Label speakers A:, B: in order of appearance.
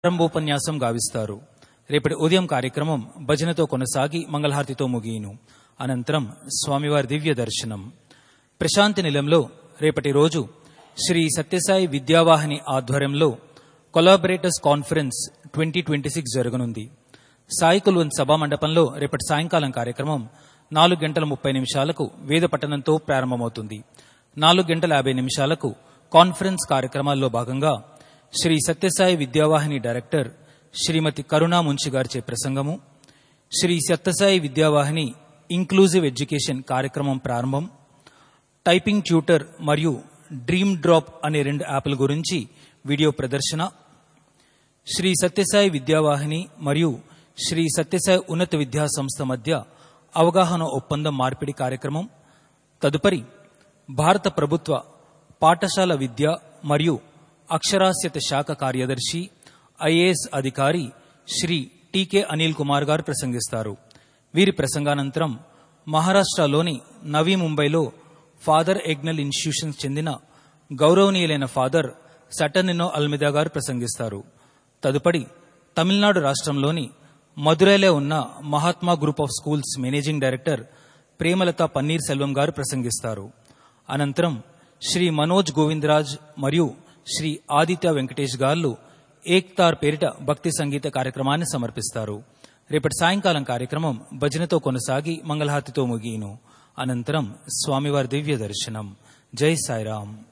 A: ప్రారంభోపన్యాసం గావిస్తారు రేపటి ఉదయం కార్యక్రమం భజనతో కొనసాగి మంగళహారతితో ముగియును అనంతరం స్వామివారి దివ్య దర్శనం ప్రశాంతి నిలయంలో రేపటి రోజు శ్రీ సత్యసాయి విద్యావాహిని ఆధ్వర్యంలో collaborators conference twenty twenty six జరగనుంది సాయి కుల్వన్ సభా మండపంలో రేపటి సాయంకాలం కార్యక్రమం నాలుగు గంటల ముప్పై నిమిషాలకు వేద పఠనంతో ప్రారంభమవుతుంది నాలుగు గంటల యాభై నిమిషాలకు కాన్ఫరెన్స్ కార్యక్రమాల్లో భాగంగా శ్రీ సత్యసాయి విద్యావాహిని డైరెక్టర్ శ్రీమతి కరుణా మున్షి గారిచే ప్రసంగము శ్రీ సత్యసాయి విద్యావాహిని ఇంక్లూజివ్ ఎడ్యుకేషన్ కార్యక్రమం ప్రారంభం టైపింగ్ ట్యూటర్ మరియు డ్రీమ్ డ్రాప్ అనే రెండు యాప్ల గురించి వీడియో ప్రదర్శన శ్రీ సత్యసాయి విద్యావాహిని మరియు శ్రీ సత్యసాయి ఉన్నత విద్యా సంస్థ మధ్య అవగాహన ఒప్పందం మార్పిడి కార్యక్రమం తదుపరి భారత ప్రభుత్వ పాఠశాల విద్య మరియు అక్షరాస్యత శాఖ కార్యదర్శి ఐఏఎస్ అధికారి శ్రీ టీకే అనిల్ కుమార్ గారు ప్రసంగిస్తారు వీరి ప్రసంగానంతరం మహారాష్ట్రలోని నవీ ముంబైలో ఫాదర్ ఎగ్నల్ ఇన్స్టిట్యూషన్స్ చెందిన గౌరవనీయులైన ఫాదర్ సటర్నినో అల్మిదా గారు ప్రసంగిస్తారు తదుపరి తమిళనాడు రాష్ట్రంలోని మదురైలో ఉన్న Mahatma group of schools managing director Premalatha Panneer Selvam గారు ప్రసంగిస్తారు అనంతరం శ్రీ మనోజ్ గోవిందరాజ్ మరియు శ్రీ ఆదిత్య వెంకటేష్ గారు ఏక్తార్ పేరిట భక్తి సంగీత కార్యక్రమాన్ని సమర్పిస్తారు రేపటి సాయంకాలం కార్యక్రమం భజనతో కొనసాగి మంగళహారతితో ముగియును అనంతరం స్వామివారి దివ్య దర్శనం జై సాయిరాం